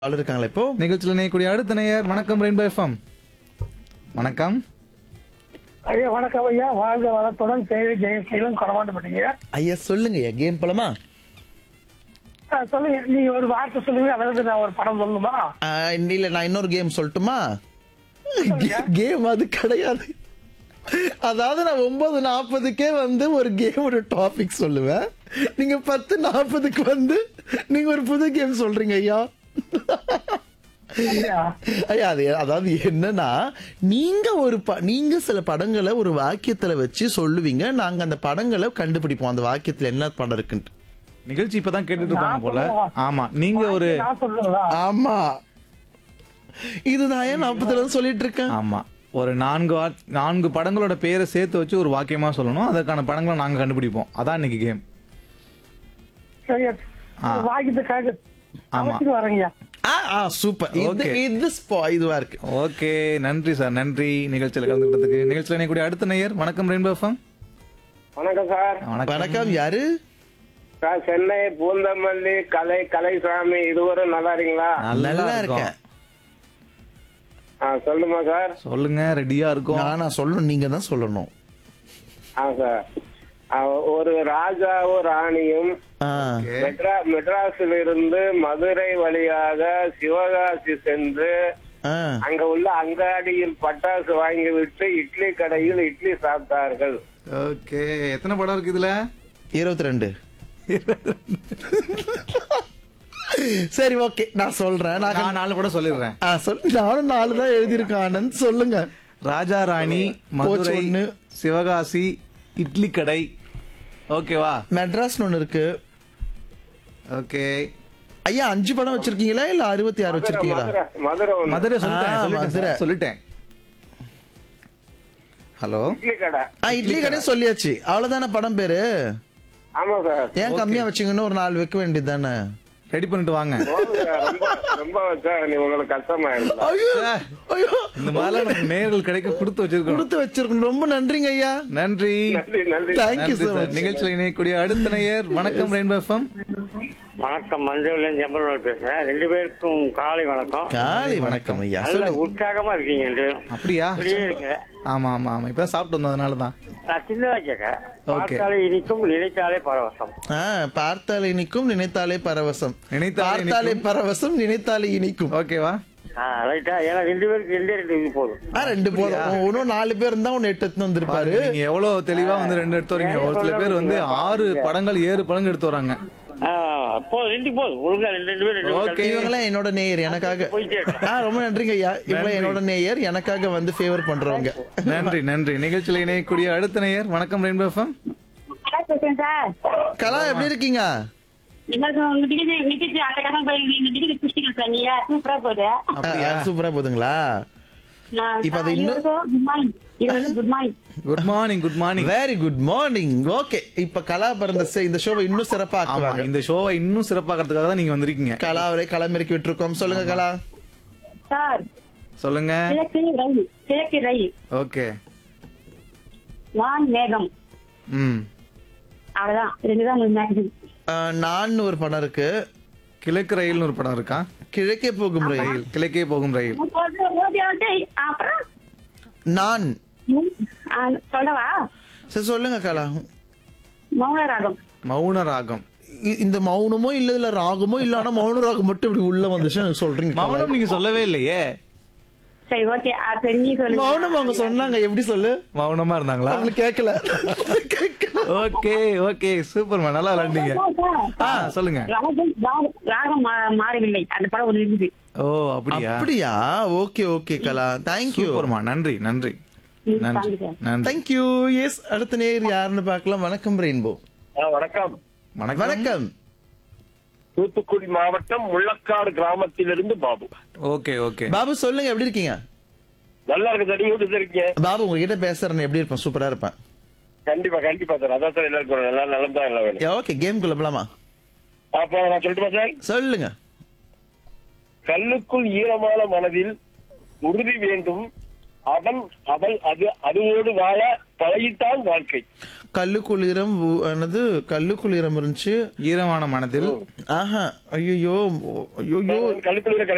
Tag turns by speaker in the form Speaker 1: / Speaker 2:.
Speaker 1: ஆள் இருக்காங்களா இப்போ
Speaker 2: நிகழ்ச்சியில் இணையக்கூடிய அடுத்த நேயர் வணக்கம் ரெயின்போ எஃப்எம் வணக்கம்
Speaker 3: ஐயா வணக்கம் ஐயா வாழ்க வளத்துடன் தேவை ஜெயசீலம் கொடமாட்டப்பட்டீங்க
Speaker 1: ஐயா சொல்லுங்க கேம் போலாமா
Speaker 3: சொல்லுங்க நீங்க ஒரு வார்த்தை சொல்லுங்க அதாவது நான் ஒரு படம் சொல்லணுமா
Speaker 1: ஆஹ், இல்ல நான் இன்னொரு கேம் சொல்லட்டுமா கேம் அது கிடையாது அதாவது நான் ஒன்பது நாற்பதுக்கே வந்து ஒரு கேமோட டாபிக் சொல்லுவேன் நீங்க பத்து நாற்பதுக்கு வந்து நீங்க ஒரு புது கேம் சொல்றீங்க ஐயா
Speaker 3: ஐயா,
Speaker 1: ஐயா அது அதாவது என்னன்னா நீங்க ஒரு ப- நீங்க சில படங்களை ஒரு வாக்கியத்துல வச்சு சொல்லுவீங்க நாங்க அந்த படங்களை கண்டுபிடிப்போம் அந்த வாக்கியத்துல என்ன படம் இருக்குன்ட்டு
Speaker 2: நிகழ்ச்சி இப்பதான் கேட்டுட்டு இருப்பாங்க போல ஆமா நீங்க ஒரு
Speaker 3: நான் சொல்லுங்களா
Speaker 1: ஆமா இதுதான் ஏன் நாற்பதுல சொல்லிட்டு இருக்கேன்
Speaker 2: ஆமா ஒரு நான்கு வா- நான்கு படங்களோட பேரை சேர்த்து வச்சு ஒரு வாக்கியமா சொல்லணும் அதற்கான படங்களை நாங்க கண்டுபிடிப்போம் அதான் இன்னைக்கு கேம்
Speaker 3: சரியா
Speaker 2: ஆ.
Speaker 3: வாக்கியத்துக்காக
Speaker 2: ஆமா.
Speaker 3: அமைச்சுட்டு வரேங்கய்யா
Speaker 1: ஆ ஆ சூப்பர் இது
Speaker 2: Okay.
Speaker 1: இது ஸ்பா இதுவா இருக்கு
Speaker 2: ஓகே நன்றி சார் நன்றி நிகழ்ச்சியில் கலந்துக்கிட்டதுக்கு நிகழ்ச்சியில் இணையக்கூடிய அடுத்த நேயர் வணக்கம் ரெயின்போ எஃப்எம்
Speaker 4: வணக்கம் சார்
Speaker 2: வணக்கம்
Speaker 1: வணக்கம் யாரு
Speaker 4: சார் சென்னை பூந்தமல்லி கலை கலைசாமி இதுவரை நல்லா இருக்கீங்களா
Speaker 1: நல்லா இருக்கேன்
Speaker 4: ஆ, சொல்லுமா சார்
Speaker 2: சொல்லுங்க ரெடியா இருக்கும்
Speaker 1: நானா சொல்லணும் நீங்க தான் சொல்லணும்
Speaker 4: ஆ சார் ஆ, ஒரு ராஜாவும் ராணியும்
Speaker 1: ஆ,
Speaker 4: மெட்ரா மெட்ராஸில் இருந்து மதுரை வழியாக சிவகாசி சென்று
Speaker 1: ஆ.
Speaker 4: அங்க உள்ள அங்காடியில் பட்டாசு வாங்கி விட்டு இட்லி கடையில் இட்லி சாப்பிட்டார்கள்
Speaker 2: ஓகே எத்தனை படம் இருக்கு இதுல
Speaker 1: இருபத்தி ரெண்டு சரி ஓகே நான் சொல்றேன் நான்
Speaker 2: நான் நாலு படம் சொல்லிடுறேன்
Speaker 1: ஆ, சொல் நானும் நாலு தான் எழுதியிருக்கேன் ஆனந்த் சொல்லுங்க
Speaker 2: ராஜா ராணி
Speaker 1: போச்சு
Speaker 2: மதுரை
Speaker 1: ஒண்ணு.
Speaker 2: சிவகாசி இட்லி கடை ஓகேவா
Speaker 1: மெட்ராஸ்னு ஒண்ணு இருக்கு
Speaker 2: ஓகே
Speaker 1: ஐயா அஞ்சு படம் வச்சிருக்கீங்களா இல்ல அறுபத்தி ஆறு வச்சிருக்கீங்களா
Speaker 4: மதுரை மதுரை ஒண்ணு.
Speaker 2: மதுரை சொல்லிட்டேன்
Speaker 1: ஆ,
Speaker 2: சொல்லிட்டேன்
Speaker 1: மதுரை.
Speaker 2: சார், சொல்லிட்டேன் ஹலோ
Speaker 4: இட்லி கடை
Speaker 1: ஆ இட்லி கடை சொல்லியாச்சு அவ்வளவுதானே படம் பேரு
Speaker 4: ஆமா சார்
Speaker 1: ஏன் கம்மியா வச்சீங்கன்னு ஒரு நாலு வைக்க வேண்டியது தானே
Speaker 2: ரெடி பண்ணிட்டு வாங்க
Speaker 4: போதுங்க, ரொம்ப ரொம்ப வச்சா நீ உங்களுக்கு கஷ்டமாயிருந்தா
Speaker 1: ஐயோ ஐயோ
Speaker 2: இந்த மாதிரிலாம் நமக்கு நேர்கள் கிடைக்க கொடுத்து வச்சிருக்கோம்
Speaker 1: கொடுத்து வச்சிருக்கணும் ரொம்ப நன்றிங்க ஐயா
Speaker 2: நன்றி
Speaker 4: நன்றி நன்றி
Speaker 1: தேங்க்யூ
Speaker 2: நன்றி
Speaker 1: சார்
Speaker 2: சார் நிகழ்ச்சியில் இணையக்கூடிய அடுத்த நேயர் வணக்கம் ரெயின்போ எஃப்எம்
Speaker 5: வணக்கம் மஞ்சள் ஜம்பல் பேசுறேன் ரெண்டு பேருக்கும் காலை வணக்கம்
Speaker 1: காலை வணக்கம் ஐயா
Speaker 5: நல்ல
Speaker 1: சொல்லுங்க
Speaker 5: உற்சாகமா இருக்கீங்க ரெண்டு.
Speaker 2: அப்படியா
Speaker 5: இப்படியே இருக்கு
Speaker 2: ஆமா ஆமா ஆமா இப்பதான் சாப்பிட்டு வந்தோம் அதனால தான்
Speaker 5: நான் சின்னதா கேட்க
Speaker 2: Okay.
Speaker 5: பார்த்தாலே இனிக்கும் நினைத்தாலே பரவசம்
Speaker 1: ஆ, பார்த்தாலே இனிக்கும் நினைத்தாலே பரவசம்
Speaker 2: நினைத்தாலே
Speaker 1: பார்த்தாலே பரவசம் நினைத்தாலே இனிக்கும்
Speaker 2: ஓகேவா
Speaker 5: ஆ, ரைட்டா ஏன்னா ரெண்டு பேருக்கு ரெண்டே ரெண்டு இது போதும்
Speaker 1: ஆ ரெண்டு போதும் இன்னும் நாலு பேர் இருந்தா ஒன்னு எட்டு எடுத்துன்னு வந்திருப்பாரு
Speaker 2: நீங்க எவ்வளவு தெளிவா வந்து ரெண்டு எடுத்து வரீங்க ஒரு சில பேர் வந்து ஆறு படங்கள் ஏழு படங்கள் எடுத்து வராங்க
Speaker 5: ஆ, போதும் ரெண்டு போதும் ஒழுங்கா ரெண்டு ரெண்டு பேர் ரெண்டு
Speaker 2: Okay.
Speaker 5: பேர்
Speaker 1: இவங்களாம் என்னோட நேயர் எனக்காக
Speaker 5: போயிட்டே இருக்கு.
Speaker 1: ஆ ரொம்ப நன்றிங்க ஐயா இவங்க என்னோட நேயர் எனக்காக வந்து ஃபேவர் பண்றவங்க
Speaker 2: நன்றி நன்றி நிகழ்ச்சியில் இணையக்கூடிய அடுத்த நேயர் வணக்கம் ரெயின்போ எஃப்எம்
Speaker 6: பேசுறேன் சார்
Speaker 1: கலா எப்படி இருக்கீங்க
Speaker 6: எங்களுக்கு உங்க டிக்கெட் டிக்கெட் அந்த கடன் போய் எங்க டிக்கெட் குடிச்சிக்கலாம் சார் நீங்க சூப்பரா போகுது
Speaker 2: அப்படியா
Speaker 1: சூப்பரா போதுங்களா
Speaker 6: நான்
Speaker 1: இப்ப அது இன்னும்-
Speaker 6: குட் மார்னிங் இது வந்து good morning
Speaker 2: good morning good morning
Speaker 1: very good morning okay இப்ப கலா பிறந்த செ- இந்த ஷோவை இன்னும் சிறப்பா
Speaker 2: ஆமா
Speaker 1: ஆக்குவாங்க
Speaker 2: இந்த ஷோவை இன்னும் சிறப்பாக்கிறதுக்காக தான் நீங்க வந்திருக்கீங்க
Speaker 1: கலாவரை களமிறக்கி விட்டுருக்கோம் சொல்லுங்க கலா
Speaker 6: சார்
Speaker 2: சொல்லுங்க
Speaker 6: கிழக்கு ரயில் கிழக்கு ரயில்
Speaker 2: ஓகே
Speaker 6: வான் மேகம்
Speaker 2: ம்
Speaker 6: அவ்வளவுதான் ரெண்டு தான் உங்களுக்கு மேக்ஸிமம்
Speaker 1: ஆ, நான் ஒரு படம் இருக்கு
Speaker 2: கிழக்கு ரயில்னு ஒரு படம் இருக்கா
Speaker 1: கிழக்கே போகும் ரயில்
Speaker 2: ரயில் கிழக்கே போகும் ரயில்
Speaker 6: அப்புறம்
Speaker 1: நான்
Speaker 6: ம், ஆ, சொல்லவா
Speaker 1: சரி சொல்லுங்க கலா
Speaker 6: மௌன ராகம்
Speaker 2: மௌன ராகம்
Speaker 1: இ- இந்த மௌனமோ இல்ல இல்ல ராகமோ இல்ல ஆனா மௌன ராகம் மட்டும் இப்படி உள்ள வந்துச்சு எனக்கு சொல்றீங்க கலா.
Speaker 2: மௌனம் நீங்க சொல்லவே இல்லையே
Speaker 6: சரி ஓகே சரி நீ சொல்லுங்க
Speaker 1: மௌனம் அவங்க சொன்னாங்க எப்படி சொல்லு
Speaker 2: மௌனமா இருந்தாங்களா
Speaker 1: அவங்களுக்கு கேட்கல கேட்கல
Speaker 2: ஓகே ஓகே சூப்பர்மா நல்லா விளையாண்டீங்க ஆ சொல்லுங்க
Speaker 6: ராகம் ராகம் ராகம் மா- மாறவில்லை அந்த படம் ஒன்று இருக்குது
Speaker 2: ஓ அப்படியா
Speaker 1: அப்படியா ஓகே ஓகே கலா தேங்க்யூ
Speaker 2: சூப்பர்மா நன்றி நன்றி
Speaker 6: ம்,
Speaker 2: நன்றி
Speaker 6: தேங்க்யூ சார்.
Speaker 2: நன்றி
Speaker 1: தேங்க்யூ எஸ் அடுத்த நேர் யாருன்னு பார்க்கலாம் வணக்கம் ரெயின்போ
Speaker 4: வணக்கம்
Speaker 2: வணக்கம்
Speaker 1: வணக்கம்
Speaker 4: தூத்துக்குடி மாவட்டம் முள்ளக்காடு கிராமத்திலிருந்து பாபு
Speaker 2: ஓகே ஓகே
Speaker 1: பாபு சொல்லுங்க எப்படி இருக்கீங்க
Speaker 4: நல்லா இருக்கு சார் நீங்க எப்படி இருக்கீங்க
Speaker 1: பாபு உங்ககிட்ட பேசுறேன் எப்படி இருப்பேன் சூப்பரா இருப்பேன்
Speaker 4: கண்டிப்பா கண்டிப்பா சார் அதான் சார் எல்லாருக்கும் நல்லா நல்லா தான் எல்லாம் வேணும்
Speaker 1: ஓகே கேம் குள்ள போலாமா
Speaker 4: அப்போ நான் சொல்லட்டுமா சார்
Speaker 1: சொல்லுங்க
Speaker 4: கல்லுக்குள் ஈரமான மனதில் உறுதி வேண்டும் அவன் அவள் அது அதுவோடு வாழ பழகித்தான் வாழ்க்கை
Speaker 1: கல்லுக்குளிரம் என்னது கல்லுக்குளிரம் இருந்துச்சு
Speaker 2: ஈரமான மனதில்
Speaker 1: ஆஹா ஐயோ ஐயோ
Speaker 4: கல்லுக்குள்